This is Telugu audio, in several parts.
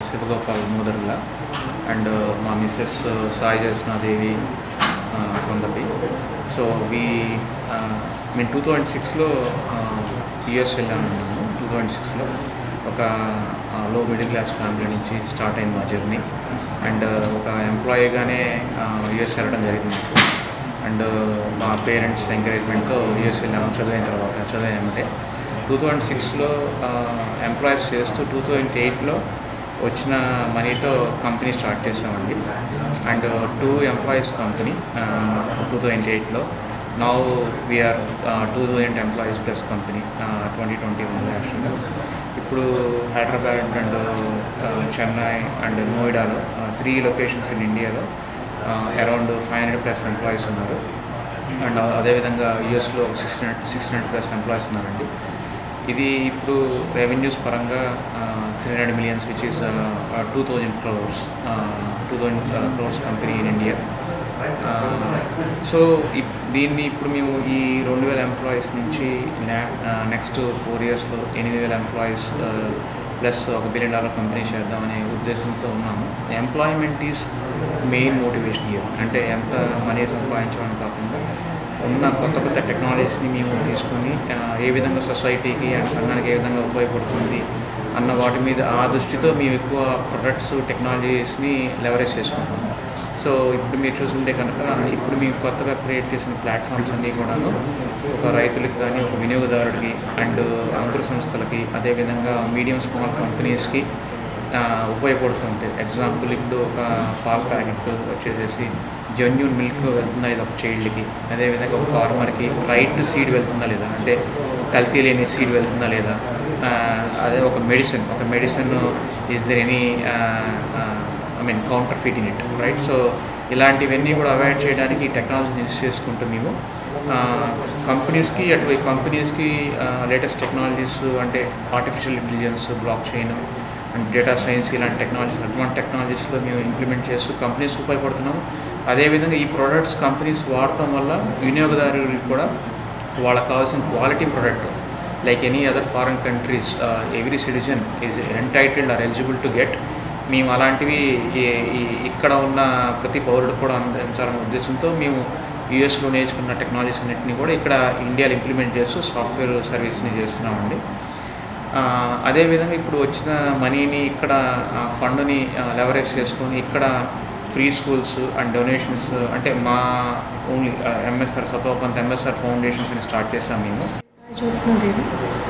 శివగోపాల్ మోదర్ల అండ్ మా Mrs Sai Jasnadevi Kondapi so we మేము టూ థౌజండ్ సిక్స్లో యుఎస్ వెళ్ళాము మేము టూ థౌజండ్ సిక్స్లో ఒక లో మిడిల్ క్లాస్ ఫ్యామిలీ నుంచి స్టార్ట్ అయింది మా జర్నీ అండ్ ఒక ఎంప్లాయీగానే యుఎస్ వెళ్ళడం జరిగింది అండ్ మా పేరెంట్స్ ఎంకరేజ్మెంట్తో యూఎస్ వెళ్ళాము చదివిన తర్వాత చదివామంటే టూ థౌజండ్ సిక్స్లో ఎంప్లాయీస్ చేస్తూ టూ థౌజండ్ ఎయిట్లో వచ్చిన మనీతో కంపెనీ స్టార్ట్ చేసామండి and two employees company two thousand ఎయిట్లో now we're two thousand employees plus company twenty twenty one యాక్చువల్గా ఇప్పుడు హైదరాబాద్ అండ్ చెన్నై అండ్ నోయిడాలో త్రీ లొకేషన్స్ ఇన్ ఇండియాలో around five hundred plus employees ఉన్నారు అండ్ అదేవిధంగా యూఎస్లో six hundred six hundred plus employees ఉన్నారండి ఇది ఇప్పుడు రెవెన్యూస్ పరంగా three hundred millions which is two thousand crores two thousand crores company in India so దీన్ని ఇప్పుడు మేము ఈ రెండు వేల ఎంప్లాయీస్ నుంచి నెక్స్ట్ ఫోర్ ఇయర్స్లో ఎనిమిది వేల ఎంప్లాయీస్ ప్లస్ ఒక బిలియన్ డాలర్ కంపెనీ చేద్దామనే ఉద్దేశంతో ఉన్నాము employment is main motivation year అంటే ఎంత మనీ సంపాదించడం కాకుండా ఉన్న కొత్త కొత్త టెక్నాలజీస్ని మేము తీసుకొని ఏ విధంగా సొసైటీకి అండ్ సంఘానికి ఏ విధంగా ఉపయోగపడుతుంది అన్న వాటి మీద ఆ దృష్టితో మేము ఎక్కువ ప్రొడక్ట్స్ టెక్నాలజీస్ని లెవరేజ్ చేసుకుంటాము సో ఇప్పుడు మీరు చూసుంటే కనుక ఇప్పుడు మేము కొత్తగా క్రియేట్ చేసిన ప్లాట్ఫామ్స్ అన్నీ కూడాను ఒక రైతులకు కానీ ఒక వినియోగదారుడికి అండ్ అంకుర సంస్థలకి అదేవిధంగా మీడియం స్మాల్ కంపెనీస్కి ఉపయోగపడుతూ ఉంటాయి ఎగ్జాంపుల్ ఇప్పుడు ఒక పాల్ ప్యాకెట్ వచ్చేసేసి జెన్యున్ మిల్క్ వెళ్తుందా లేదా ఒక చైల్డ్కి అదేవిధంగా ఒక ఫార్మర్కి రైట్ సీడ్ వెళ్తుందా లేదా అంటే కల్తీ లేని సీడ్ వెళ్తుందా లేదా అదే ఒక మెడిసిన్ ఒక medicine is there any I mean counterfeit in it right so ఇలాంటివన్నీ కూడా అవాయిడ్ చేయడానికి టెక్నాలజీని యూస్ చేసుకుంటూ మేము కంపెనీస్కి అటు కంపెనీస్కి లేటెస్ట్ టెక్నాలజీస్ అంటే artificial intelligence blockchain and data science ఇలాంటి టెక్నాలజీస్ అడ్వాన్స్ టెక్నాలజీస్లో మేము ఇంప్లిమెంట్ చేస్తూ కంపెనీస్కి ఉపయోగపడుతున్నాము అదేవిధంగా ఈ ప్రోడక్ట్స్ కంపెనీస్ వాడటం వల్ల వినియోగదారులకు కూడా వాళ్ళకి కావాల్సిన quality product like any other foreign countries every citizen is entitled or eligible to get మేము అలాంటివి ఇక్కడ ఉన్న ప్రతి పౌరుడు కూడా అందించాలనే ఉద్దేశంతో మేము యూఎస్లో నేర్చుకున్న టెక్నాలజీస్ అన్నింటినీ కూడా ఇక్కడ ఇండియాలో ఇంప్లిమెంట్ చేస్తూ సాఫ్ట్వేర్ సర్వీస్ని చేస్తున్నామండి అదేవిధంగా ఇప్పుడు వచ్చిన మనీని ఇక్కడ ఫండ్ని లెవరేజ్ చేసుకొని ఇక్కడ ఫ్రీ స్కూల్స్ అండ్ డొనేషన్స్ అంటే మా only MSR Satopanth MSR foundations అని స్టార్ట్ చేసాం మేము జ్యోత్స్నాదేవి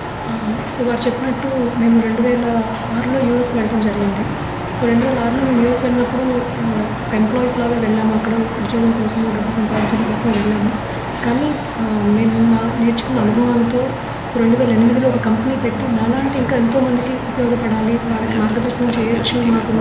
సో వారు చెప్పినట్టు మేము రెండు వేల ఆరులో యూఎస్ వెళ్ళడం జరిగింది సో రెండు వేల ఆరులో మేము యూఎస్ వెళ్ళినప్పుడు ఒక ఎంప్లాయీస్ లాగా వెళ్ళాము అక్కడ ఉద్యోగం కోసం డబ్బు సంపాదించడం కోసం వెళ్ళాము కానీ మేము మా నేర్చుకున్న అనుభవంతో సో రెండు వేల ఎనిమిదిలో ఒక కంపెనీ పెట్టి నాలాంటి ఇంకా ఎంతోమందికి ఉపయోగపడాలి వాళ్ళకి మార్గదర్శనం చేయొచ్చు మాకున్న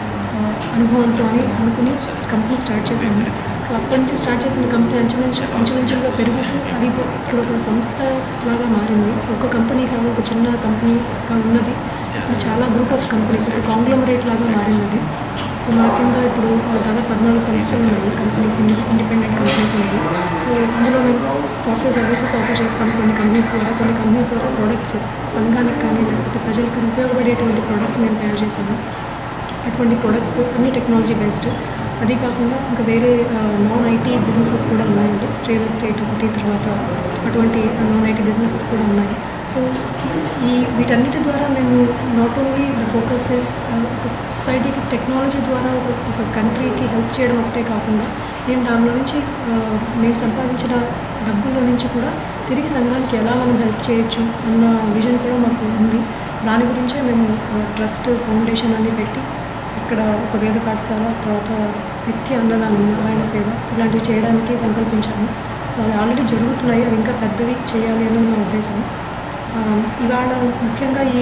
అనుభవంతో అని అనుకుని కంపెనీ స్టార్ట్ చేశాము సో అప్పటి నుంచి స్టార్ట్ చేసిన కంపెనీ అంచెలంచె అంచెలంచెలుగా పెరుగుతూ అది ఇప్పుడు ఒక సంస్థ లాగా మారింది సో ఒక కంపెనీ కాదు ఒక చిన్న కంపెనీగా ఉన్నది ఇప్పుడు చాలా గ్రూప్ ఆఫ్ కంపెనీస్ ఒక కాంగ్లోమరేట్ లాగా మారింది అది సో మా కింద ఇప్పుడు దాదాపు పద్నాలుగు సంస్థలు ఉన్నాయి కంపెనీస్ ఇండిపెండెంట్ కంపెనీస్ ఉన్నాయి సో అందులో మేము సాఫ్ట్వేర్ సర్వీసెస్ ఆఫర్ చేస్తాం కొన్ని కంపెనీస్ ద్వారా కొన్ని కంపెనీస్ ద్వారా ప్రోడక్ట్స్ సంఘానికి కానీ లేకపోతే ప్రజలకు ఉపయోగపడేటువంటి ప్రోడక్ట్స్ మేము తయారు చేసాము అటువంటి ప్రొడక్ట్స్ అన్ని టెక్నాలజీ బేస్డ్ అది కాకుండా ఇంకా వేరే నాన్ ఐటీ బిజినెసెస్ కూడా ఉన్నాయండి రియల్ ఎస్టేట్ ఒకటి తర్వాత అటువంటి నాన్ ఐటీ బిజినెసెస్ కూడా ఉన్నాయి సో ఈ వీటన్నిటి ద్వారా మేము not only the focus is ఒక సొసైటీకి టెక్నాలజీ ద్వారా ఒక ఒక కంట్రీకి హెల్ప్ చేయడం ఒకటే కాకుండా మేము దానిలో నుంచి మేము సంపాదించిన డబ్బుల నుంచి కూడా తిరిగి సంఘానికి ఎలా మనం హెల్ప్ చేయొచ్చు అన్న విజన్ కూడా మాకు ఉంది దాని గురించే మేము ట్రస్ట్ ఫౌండేషన్ అని పెట్టి ఇక్కడ ఒక వేద పాఠశాల తర్వాత నిత్య అన్నదానం నారాయణ సేవ ఇలాంటివి చేయడానికి సంకల్పించాము సో అది ఆల్రెడీ జరుగుతున్నాయి అవి ఇంకా పెద్దవి చేయాలి అని నా ఉద్దేశం ఇవాళ ముఖ్యంగా ఈ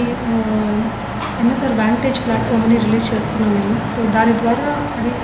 ఎంఎస్ఆర్ వ్యాంటేజ్ ప్లాట్ఫామ్ అని రిలీజ్ చేస్తున్నాం మేము సో దాని ద్వారా అది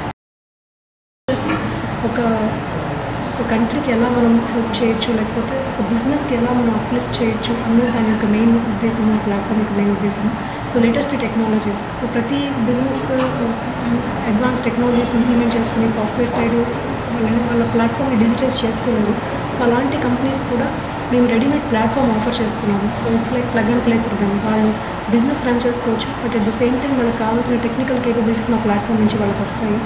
ఒక ఒక కంట్రీకి ఎలా మనం హెల్ప్ చేయొచ్చు లేకపోతే ఒక బిజినెస్కి ఎలా మనం అప్లిఫ్ట్ చేయొచ్చు అన్నది దాని యొక్క మెయిన్ ఉద్దేశం ప్లాట్ఫామ్ యొక్క మెయిన్ ఉద్దేశం సో లేటెస్ట్ టెక్నాలజీస్ సో ప్రతి బిజినెస్ అడ్వాన్స్ టెక్నాలజీస్ ఇంప్లిమెంట్ చేసుకుని సాఫ్ట్వేర్ సైడ్ వాళ్ళ వాళ్ళ ప్లాట్ఫామ్ని డిజిటైజ్ చేసుకోలేదు సో అలాంటి కంపెనీస్ కూడా మేము రెడీమేడ్ ప్లాట్ఫామ్ ఆఫర్ చేస్తున్నాము so it's like plug and play for them వాళ్ళు బిజినెస్ రన్ చేసుకోవచ్చు but at the same time వాళ్ళకి కావాల్సిన టెక్నికల్ కేపబిలిటీస్ మా ప్లాట్ఫామ్ నుంచి వాళ్ళకి వస్తాయి